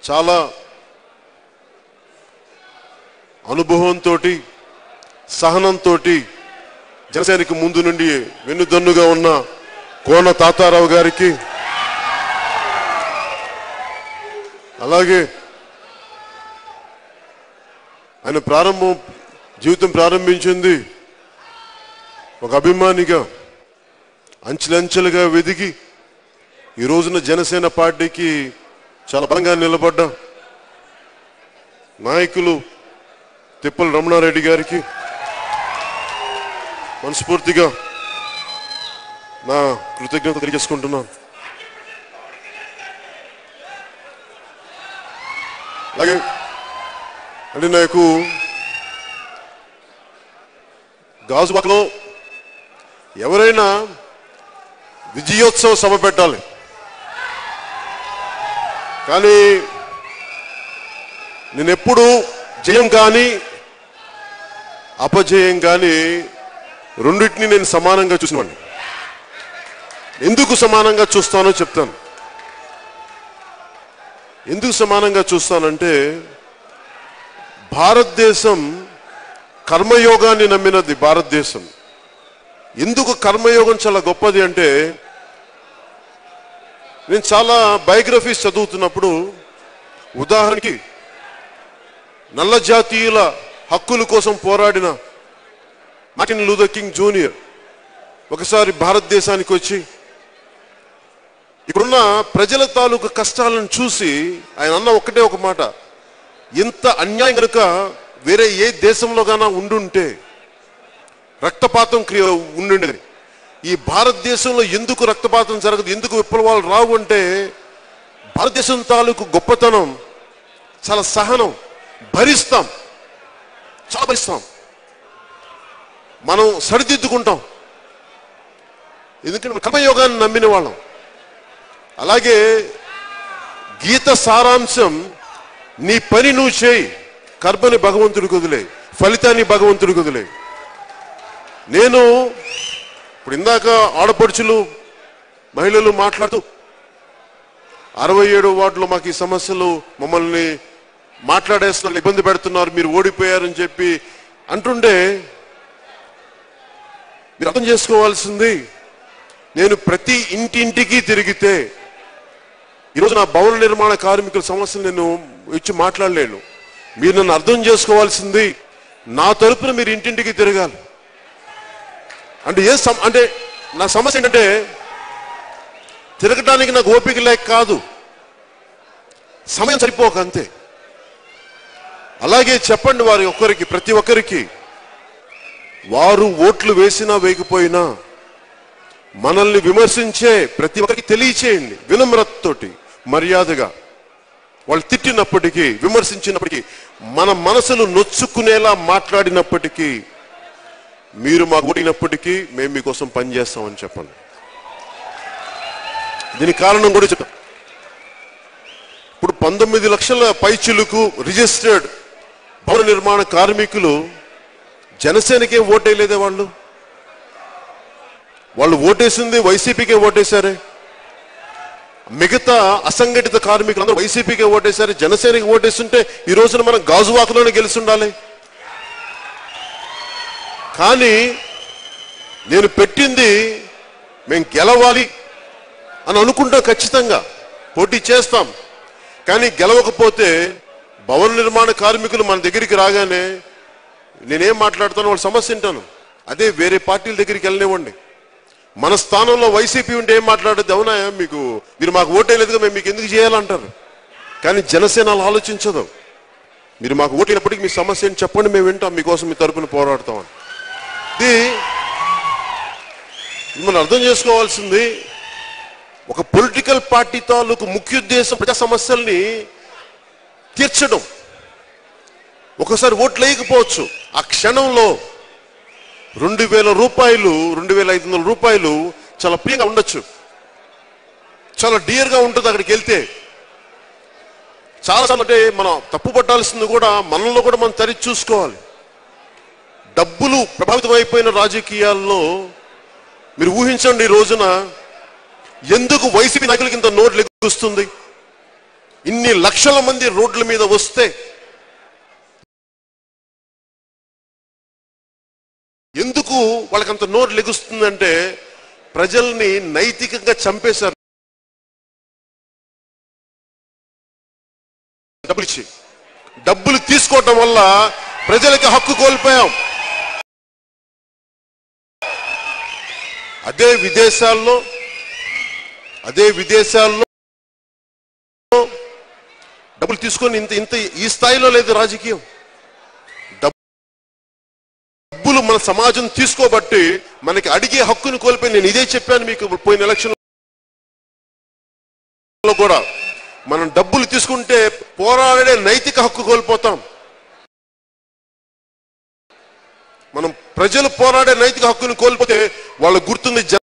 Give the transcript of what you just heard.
చాలా అనుభవంతో సహనంతో జనసేనకి ముందు నుండి వెన్నుదన్నుగా ఉన్న కోన తాతారావు గారికి అలాగే ఆయన ప్రారంభం జీవితం ప్రారంభించింది ఒక అభిమానిగా అంచెలంచెలుగా వెదిగి ఈ రోజున జనసేన పార్టీకి చాలా బలంగా నిలబడ్డ నాయకులు తిప్పల రమణారెడ్డి గారికి మనస్ఫూర్తిగా నా కృతజ్ఞత తెలియజేసుకుంటున్నాను అలాగే అంటే నాకు గాజుబాక్లో ఎవరైనా విజయోత్సవ సభ పెట్టాలి కానీ నేను ఎప్పుడు జయం కానీ అపజయం కానీ రెండింటిని నేను సమానంగా చూసినవాడిని ఎందుకు సమానంగా చూస్తానో చెప్తాను ఎందుకు సమానంగా చూస్తానంటే భారతదేశం కర్మయోగాన్ని నమ్మినది భారతదేశం ఎందుకు కర్మయోగం చాలా గొప్పది అంటే నేను చాలా బయోగ్రఫీస్ చదువుతున్నప్పుడు ఉదాహరణకి నల్ల జాతీయుల హక్కుల కోసం పోరాడిన మార్టిన్ లూథర్ కింగ్ జూనియర్ ఒకసారి భారతదేశానికి వచ్చి ఇక్కడున్న ప్రజల తాలూకు కష్టాలను చూసి ఆయన అన్న ఒక్కటే ఒక మాట ఇంత అన్యాయం కనుక వేరే ఏ దేశంలో గానా ఉండుంటే రక్తపాతం క్రియ ఉండుండేది ఈ భారతదేశంలో ఎందుకు రక్తపాతం జరగదు ఎందుకు విప్లవాలు రావు అంటే భారతదేశం తాలూకు గొప్పతనం చాలా సహనం భరిస్తాం చాలా భరిస్తాం మనం సరిదిద్దుకుంటాం ఎందుకంటే మనం కర్మయోగాన్ని నమ్మిన వాళ్ళం అలాగే గీత సారాంశం నీ పని నువ్వు చేయి కర్మని భగవంతుడికి వదిలే ఫలితాన్ని భగవంతుడికి వదిలే నేను ఇప్పుడు ఇందాక ఆడపడుచులు మహిళలు మాట్లాడుతూ అరవై ఏడు వార్డులో మాకు ఈ సమస్యలు మమ్మల్ని మాట్లాడేస్తున్నారు ఇబ్బంది పెడుతున్నారు మీరు ఓడిపోయారని చెప్పి అంటుండే మీరు అర్థం చేసుకోవాల్సింది నేను ప్రతి ఇంటింటికి తిరిగితే ఈరోజు నా భవన నిర్మాణ కార్మికుల సమస్యలు నేను వచ్చి మాట్లాడలేను మీరు నన్ను అర్థం చేసుకోవాల్సింది నా తరపున మీరు ఇంటింటికి తిరగాలి అంటే ఏ సమ అంటే నా సమస్య ఏంటంటే తిరగడానికి నాకు ఓపిక లేక కాదు సమయం సరిపోక అంతే అలాగే చెప్పండి వారి ఒక్కరికి ప్రతి ఒక్కరికి వారు ఓట్లు వేసినా వేయకపోయినా మనల్ని విమర్శించే ప్రతి ఒక్కరికి తెలియచేయండి వినమ్రతతోటి మర్యాదగా వాళ్ళు తిట్టినప్పటికీ విమర్శించినప్పటికీ మన మనసులు నొచ్చుకునేలా మాట్లాడినప్పటికీ మీరు మాకు ఓడినప్పటికీ మేము మీకోసం పనిచేస్తామని చెప్పండి దీనికి కారణం కూడా చెప్తాం ఇప్పుడు పంతొమ్మిది లక్షల పైచిలుకు రిజిస్టర్డ్ భవన నిర్మాణ కార్మికులు జనసేనకే ఓటేయలేదే వాళ్ళు వాళ్ళు ఓటేసింది వైసీపీకే ఓటేశారే మిగతా అసంఘటిత కార్మికులు అందరూ వైసీపీకే ఓటేశారు జనసేనకి ఓటేస్తుంటే ఈ రోజున మనం గాజువాకలోనే గెలిచి ఉండాలి కానీ నేను పెట్టింది మేము గెలవాలి అని అనుకుంటాం ఖచ్చితంగా పోటీ చేస్తాం కానీ గెలవకపోతే భవన నిర్మాణ కార్మికులు మన దగ్గరికి రాగానే నేనేం మాట్లాడతాను వాళ్ళ సమస్య వింటాను అదే వేరే పార్టీల దగ్గరికి వెళ్ళనివ్వండి మన స్థానంలో వైసీపీ ఉంటే ఏం మాట్లాడద్దు అవునా మీకు మీరు మాకు ఓటేయలేదుగా మేము మీకు ఎందుకు చేయాలంటారు కానీ జనసేన అలా ఆలోచించదు మీరు మాకు ఓటైనప్పటికీ మీ సమస్య ఏంటి చెప్పండి మేము వింటాం మీకోసం మీ తరపున పోరాడతామని ఇది ఇది మనం అర్థం చేసుకోవాల్సింది ఒక పొలిటికల్ పార్టీ తాలూకు ముఖ్య ఉద్దేశం ప్రజా సమస్యల్ని తీర్చడం ఒకసారి ఓట్లు వేయకపోవచ్చు ఆ క్షణంలో రెండు వేల రూపాయలు రెండు వేల ఐదు వందల రూపాయలు చాలా ప్రియంగా ఉండొచ్చు చాలా డియర్గా ఉంటుంది అక్కడికి వెళ్తే చాలా అంటే మనం తప్పు పట్టాల్సింది కూడా మనలో కూడా మనం తరి చూసుకోవాలి డబ్బులు ప్రభావితం అయిపోయిన రాజకీయాల్లో మీరు ఊహించండి ఈ రోజున ఎందుకు వైసీపీ నాయకులకి ఇంత నోట్లు ఎగుస్తుంది ఇన్ని లక్షల మంది రోడ్ల మీద వస్తే ఎందుకు వాళ్ళకంత నోరు లెగుస్తుందంటే ప్రజల్ని నైతికంగా చంపేశారు డబ్బులు ఇచ్చి డబ్బులు తీసుకోవటం వల్ల ప్రజలకి హక్కు కోల్పోయాం అదే విదేశాల్లో అదే విదేశాల్లో డబ్బులు తీసుకొని ఇంత ఇంత ఈ స్థాయిలో లేదు రాజకీయం డబ్బులు మన సమాజం తీసుకోబట్టి మనకి అడిగే హక్కును కోల్పోయి నేను ఇదే చెప్పాను మీకు పోయిన ఎలక్షన్ లో కూడా మనం డబ్బులు తీసుకుంటే పోరాడే నైతిక హక్కు కోల్పోతాం మనం ప్రజలు పోరాడే నైతిక హక్కును కోల్పోతే వాళ్ళ గుర్తుంది